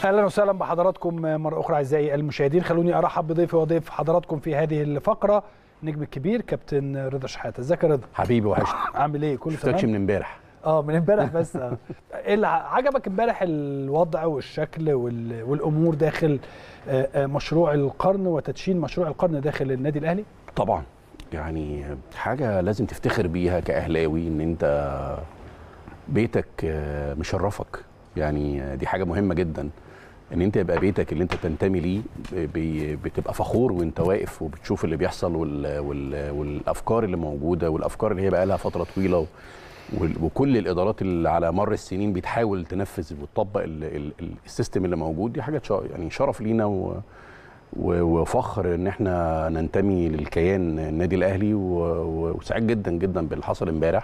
اهلا وسهلا بحضراتكم مره اخرى اعزائي المشاهدين خلوني ارحب بضيفي وضيف حضراتكم في هذه الفقره النجم الكبير كابتن رضا شحاته ازيك يا رضا حبيبي وحشني عامل ايه كله شفتكش تمام من امبارح اه من امبارح بس آه. ايه اللي عجبك امبارح الوضع والشكل وال- والامور داخل آه، آه، مشروع القرن وتدشين مشروع القرن داخل النادي الاهلي طبعا يعني حاجه لازم تفتخر بيها كاهلاوي ان انت بيتك آه، مشرفك يعني آه، دي حاجه مهمه جدا ان انت يبقى بيتك اللي انت تنتمي ليه بي- بتبقى فخور وانت واقف وبتشوف اللي بيحصل وال وال والافكار اللي موجوده والافكار اللي هي بقى لها فتره طويله و- وال- وكل الادارات اللي على مر السنين بتحاول تنفذ وتطبق ال- ال- ال- السيستم اللي موجود دي حاجه شا- يعني شرف لينا و و- وفخر ان احنا ننتمي للكيان النادي الاهلي و- و- وسعيد جدا جدا باللي حصل امبارح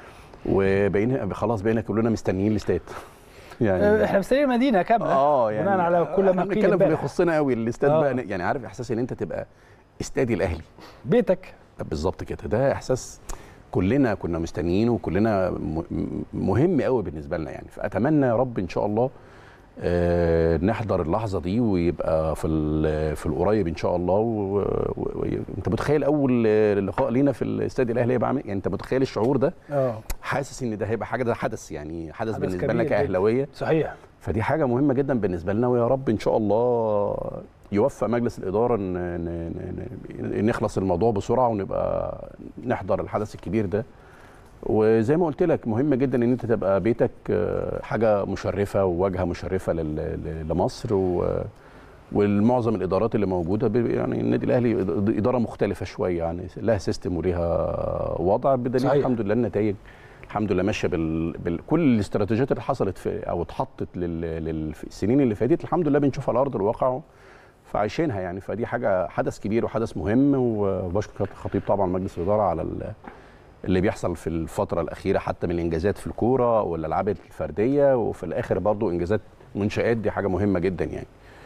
وبقينا خلاص بقينا كلنا مستنيين الاستاد آه، يعني احنا مستنيين مدينه كامله اه يعني بناء على كل ما احنا قيل بنتكلم في اللي امبارح يخصنا قوي الاستاد آه. بقى يعني عارف احساس ان انت تبقى استادي الاهلي بيتك بالظبط كده ده احساس كلنا كنا مستنيينه وكلنا م- م- مهم قوي بالنسبه لنا يعني فاتمنى يا رب ان شاء الله آه، نحضر اللحظه دي ويبقى في ال- في القريب ان شاء الله وانت متخيل اول آه، لقاء لينا في الاستاد الاهلي هيبقى عامل يعني انت متخيل الشعور ده اه حاسس ان ده هيبقى حاجه ده حدث يعني حدث, حدث بالنسبه كبير لنا جدا. كاهلاويه صحيح فدي حاجه مهمه جدا بالنسبه لنا ويا رب ان شاء الله يوفق مجلس الاداره ان ن- ن- ن- نخلص الموضوع بسرعه ونبقى نحضر الحدث الكبير ده وزي ما قلت لك مهم جدا ان انت تبقى بيتك آه، حاجه مشرفه وواجهه مشرفه لل- ل- لمصر و والمعظم الادارات اللي موجوده ب- يعني النادي الاهلي إد- اداره مختلفه شويه يعني لها سيستم وليها وضع بدليل صحيح. الحمد لله النتائج الحمد لله ماشيه بال... بال... كل الاستراتيجيات اللي حصلت في او اتحطت لل... لل... في السنين اللي فاتت الحمد لله بنشوفها على ارض الواقع فعايشينها يعني فدي حاجه حدث كبير وحدث مهم وبشكر كابتن خطيب طبعا مجلس الاداره على ال... اللي بيحصل في الفتره الاخيره حتى من الانجازات في الكوره والالعاب الفرديه وفي الاخر برضو انجازات منشات دي حاجه مهمه جدا يعني